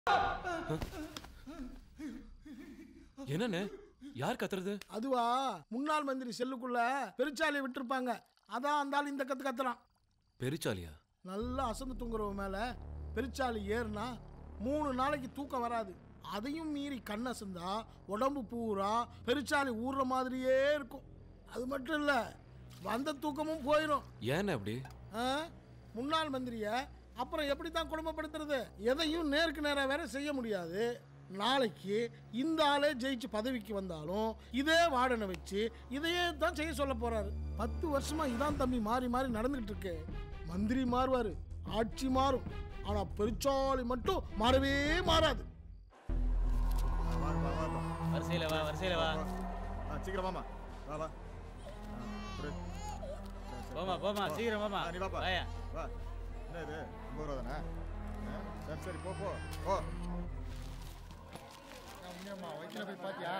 என்னண்ணே யார் கத்துறது அதுவா முன்னாள் மந்திரி செல்லுக்குள்ள பெருச்சாலியை விட்டுருப்பாங்க அதான் அந்த ஆள் இந்த கத்து கத்துறான் பெருச்சாலியா நல்லா அசந்து தூங்குறவ மேல பெருச்சாலி ஏறுனா மூணு நாளைக்கு தூக்கம் வராது அதையும் மீறி கண் அசந்தா உடம்பு பூரா பெருச்சாலி ஊறுற மாதிரியே இருக்கும் அது மட்டும் இல்லை வந்த தூக்கமும் போயிடும் ஏண்ணே அப்படி ஆ? முன்னாள் மந்திரிய அப்புறம் எப்படி தான் குடும்பப்படுத்துறது எதையும் நேருக்கு நேராக வேற செய்ய முடியாது நாளைக்கு இந்த ஆளே ஜெயிச்சு பதவிக்கு வந்தாலும் இதே வார்டனை வச்சு இதையே தான் செய்ய சொல்ல போறாரு பத்து வருஷமா இதான் தம்பி மாறி மாறி நடந்துகிட்டு இருக்கு மந்திரி மாறுவாரு ஆட்சி மாறும் ஆனா பெருச்சாளி மட்டும் மாறவே மாறாது வரிசையில வா வரிசையில வா ஆ, சீக்கிரம் வாமா வா வா ஆ, புரி. போமா போமா சீக்கிரம் போமா ஆ, நீ வாப்பா வாயா வா என்ன இது ஐம்பது ரூபா தானே ஆ, சரி சரி போ போ போ முனியம்மா வயிற்றுல போய் பாத்தியா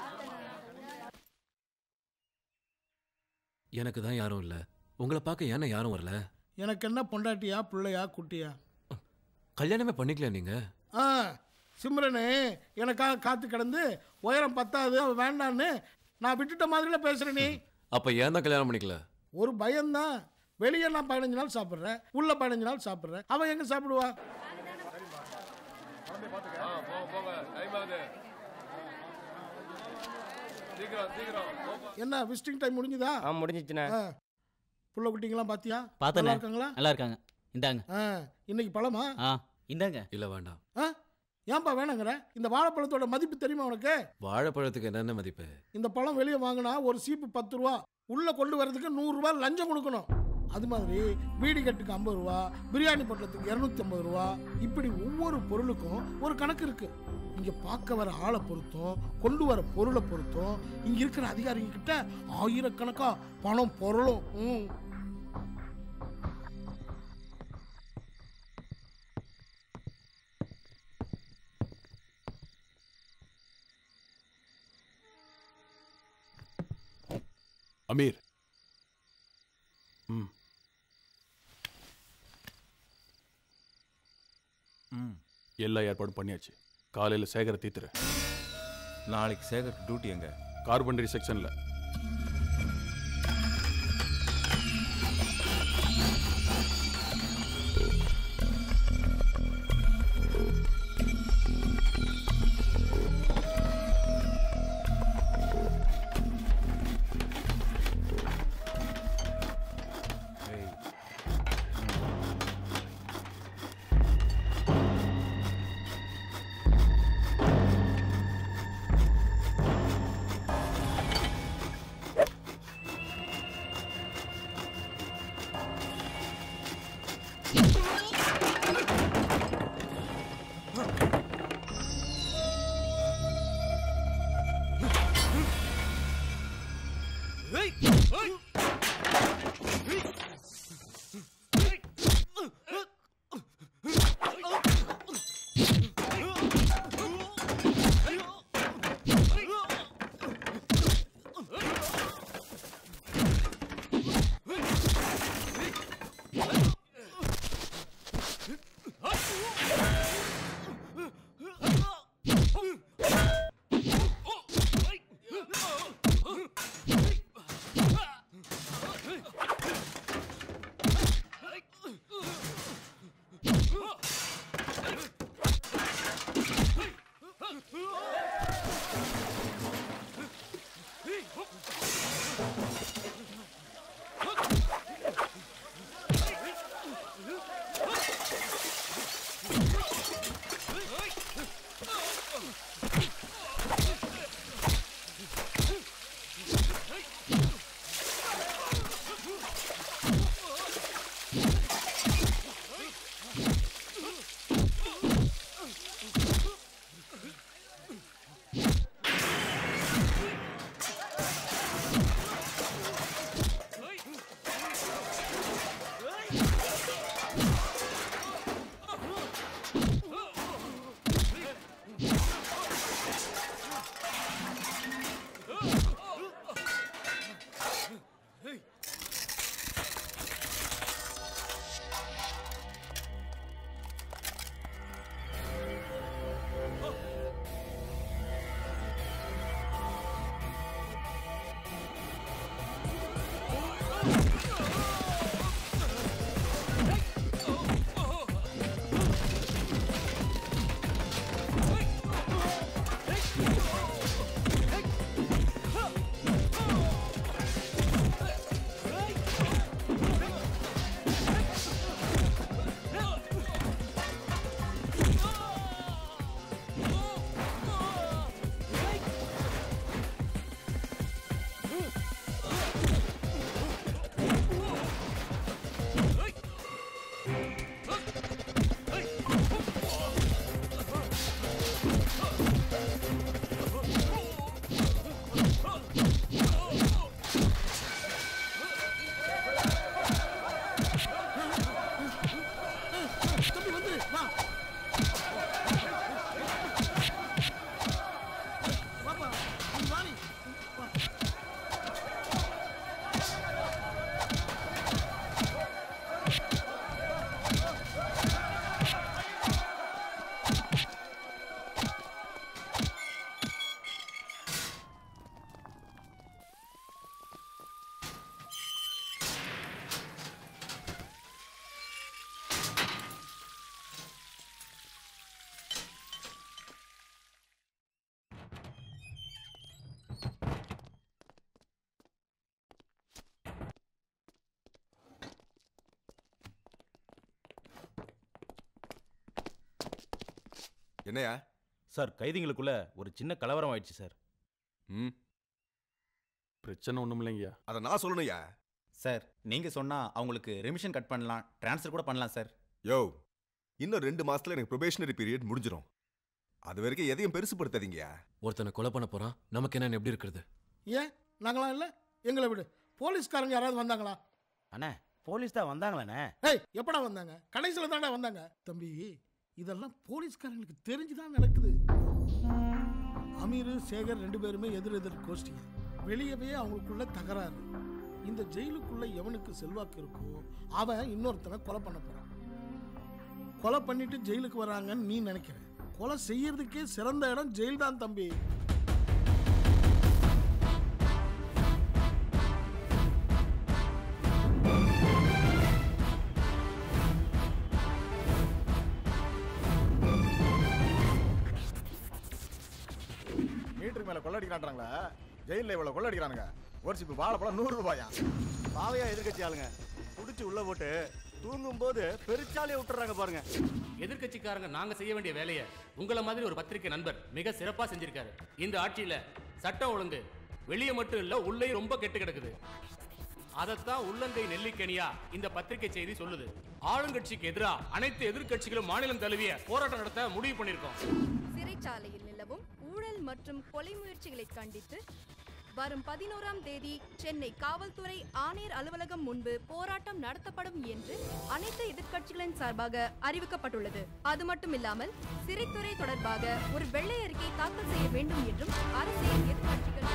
எனக்கு தான் யாரும் இல்ல உங்களை பார்க்க ஏன்னா யாரும் வரல எனக்கு என்ன பொண்டாட்டியா பிள்ளையா குட்டியா கல்யாணமே பண்ணிக்கல நீங்க ஆ சிம்ரனு எனக்காக காத்து கிடந்து உயரம் பத்தாது அவ வேண்டான்னு நான் விட்டுட்ட மாதிரில பேசுறேன் நீ அப்ப ஏன் தான் கல்யாணம் பண்ணிக்கல ஒரு பயம்தான் வெளியே நான் பதினஞ்சு நாள் சாப்பிட்றேன் உள்ள பதினஞ்சு நாள் சாப்பிட்றேன் அவன் எங்க சாப்பிடுவா என்ன விசிட்டிங் டைம் முடிஞ்சுதா ஆ முடிஞ்சிச்சுண்ணே ஆ. புள்ள குட்டிங்களாம் பாத்தியா பார்த்தேண்ணே. நல்லா இருக்காங்களா நல்லா இருக்காங்க இந்தாங்க ஆ, இன்னைக்கு பழமா ஆ இந்தாங்க இல்ல வேண்டாம் ஆ? ஏன்பா வேணாங்கிற இந்த வாழைப்பழத்தோட மதிப்பு தெரியுமா உனக்கு வாழைப்பழத்துக்கு என்னென்ன மதிப்பு இந்த பழம் வெளியே வாங்கினா ஒரு சீப்பு பத்து ரூபா உள்ள கொண்டு வர்றதுக்கு நூறு ரூபாய் லஞ்சம் கொடுக்கணும் அது மாதிரி வீடு கட்டுக்கு ஐம்பது ரூபா பிரியாணி பொட்டலத்துக்கு இரநூத்தி ஐம்பது ரூபா இப்படி ஒவ்வொரு பொருளுக்கும் ஒரு கணக்கு இருக்கு இங்க பார்க்க வர ஆளை பொறுத்தும் கொண்டு வர பொருளை பொறுத்தும் இங்க இருக்கிற அதிகாரிங்க கிட்ட ஆயிரக்கணக்கா பணம் பொருளும் ம். அமீர் ம் ம் எல்லா ஏற்பாடும் பண்ணியாச்சு காலையில் சேகரை தீத்துரு நாளைக்கு சேகர் டியூட்டி எங்க கார்பன்டரி செக்ஷனில் ஏய், என்னையா சார் கைதிங்களுக்குள்ள ஒரு சின்ன கலவரம் ஆயிடுச்சு சார் ம் பிரச்சனை ஒன்றும் இல்லைங்கய்யா அதை நான் சொல்லணும்யா சார் நீங்க சொன்னா அவங்களுக்கு ரெமிஷன் கட் பண்ணலாம் ட்ரான்ஸ்ஃபர் கூட பண்ணலாம் சார் யோ இன்னும் ரெண்டு மாசத்துல எனக்கு ப்ரொபேஷனரி பீரியட் முடிஞ்சிடும் அது வரைக்கும் எதையும் பெருசுப்படுத்தாதீங்கயா ஒருத்தனை கொலை பண்ண போறான் நமக்கு என்னன்னு எப்படி இருக்கிறது ஏன் நாங்களாம் இல்லை எங்களை விடு போலீஸ்காரங்க யாராவது வந்தாங்களா அண்ணா போலீஸ் தான் வந்தாங்களாண்ணே ஏய் எப்படா வந்தாங்க கடைசியில் தானே வந்தாங்க தம்பி இதெல்லாம் போலீஸ்காரங்களுக்கு தெரிஞ்சுதான் நடக்குது அமீர் சேகர் ரெண்டு பேருமே எதிர் எதிர் கோஷ்டிங்க வெளியவே அவங்களுக்குள்ள தகராறு இந்த ஜெயிலுக்குள்ள எவனுக்கு செல்வாக்கு இருக்கோ அவன் இன்னொருத்தனை கொலை பண்ண போறான் கொலை பண்ணிட்டு ஜெயிலுக்கு வராங்கன்னு நீ நினைக்கிற கொலை செய்யறதுக்கே சிறந்த இடம் ஜெயில் தான் தம்பி மீட்டருக்கு மேல கொள்ளடிக்கிறான்றாங்களா ஜெயிலில் இவ்வளவு கொள்ளடிக்கிறானுங்க ஒரு சிப்பு வாழைப்பழம் நூறு ரூபாயா பாவையா எதிர்கட்சி ஆளுங்க புடிச்சு உள்ள போட்டு தூங்கும் போது பெருச்சாலியை விட்டுறாங்க பாருங்க எதிர்க்கட்சிக்காரங்க நாங்க செய்ய வேண்டிய வேலையை உங்கள மாதிரி ஒரு பத்திரிக்கை நண்பர் மிக சிறப்பா செஞ்சிருக்காரு இந்த ஆட்சியில சட்டம் ஒழுங்கு வெளியே மட்டும் இல்ல உள்ளேயும் ரொம்ப கெட்டு கிடக்குது அதைத்தான் உள்ளங்கை நெல்லிக்கனியா இந்த பத்திரிகை செய்தி சொல்லுது ஆளுங்கட்சிக்கு எதிரா அனைத்து எதிர்க்கட்சிகளும் மாநிலம் தழுவிய போராட்டம் நடத்த முடிவு பண்ணிருக்கோம் சிறைச்சாலையில் நிலவும் ஊழல் மற்றும் கொலை முயற்சிகளை கண்டித்து வரும் பதினோராம் தேதி சென்னை காவல்துறை ஆணையர் அலுவலகம் முன்பு போராட்டம் நடத்தப்படும் என்று அனைத்து எதிர்க்கட்சிகளின் சார்பாக அறிவிக்கப்பட்டுள்ளது அது மட்டுமில்லாமல் சிறைத்துறை தொடர்பாக ஒரு வெள்ளை அறிக்கை தாக்கல் செய்ய வேண்டும் என்றும் அரசியல் எதிர்க்கட்சிகள்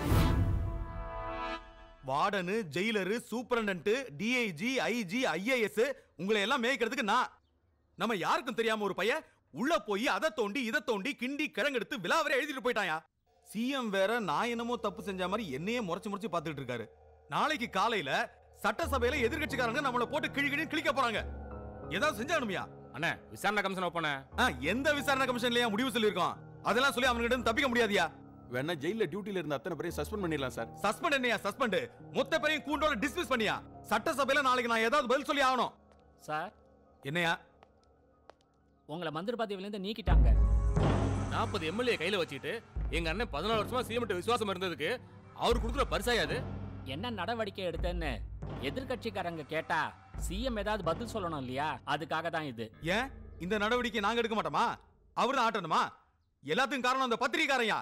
warden jailer superintendent DIG IG IAS உங்களை எல்லாம் மேய்க்கிறதுக்கு நான் நம்ம யாருக்கும் தெரியாம ஒரு பையன் உள்ள போய் அதை தோண்டி இதை தோண்டி கிண்டி கிழங்கெடுத்து விழாவரை எழுதிட்டு போயிட்டாயா சிஎம் வேற நான் என்னமோ தப்பு செஞ்ச மாதிரி என்னையே முறைச்சு முறைச்சு பார்த்துட்டு இருக்காரு நாளைக்கு காலையில சட்டசபையில எதிர்க்கட்சிக்காரங்க நம்மள போட்டு கிழி கிழி கிழிக்க போறாங்க ஏதாவது செஞ்சாகணுமியா அண்ணே விசாரணை கமிஷன் ஓப்பன ஆ, எந்த விசாரணை கமிஷன்லயா முடிவு சொல்லியிருக்கோம் அதெல்லாம் சொல்லி அவன்கிட்ட இருந்து தப்பிக்க முடியாதியா வேணா ஜெயிலில் டியூட்டியில் இருந்த அத்தனை பேரையும் சஸ்பெண்ட் பண்ணிடலாம் சார் சஸ்பெண்ட் என்னையா சஸ்பெண்ட் மொத்த பேரையும் கூண்டோட டிஸ்மிஸ் பண்ணியா சட்டசபையில நாளைக்கு நான் ஏதாவது பதில் சொல்லி ஆகணும் சார் என்னையா உங்களை மந்திரி பதவியிலேருந்து நீக்கிட்டாங்க நாற்பது எம்எல்ஏ கையில வச்சுக்கிட்டு எங்க அண்ணன் பதினாலு வருஷமா சிஎம் விசுவாசம் இருந்ததுக்கு அவர் கொடுக்குற பரிசாயாது என்ன நடவடிக்கை எடுத்தேன்னு எதிர்க்கட்சிக்காரங்க கேட்டா சிஎம் ஏதாவது பதில் சொல்லணும் இல்லையா அதுக்காக தான் இது ஏன் இந்த நடவடிக்கை நாங்க எடுக்க மாட்டோமா அவரு தான் ஆட்டணுமா எல்லாத்துக்கும் காரணம் அந்த பத்திரிகாரையா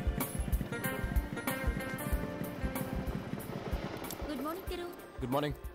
குட் மார்னிங் திரு குட் மார்னிங்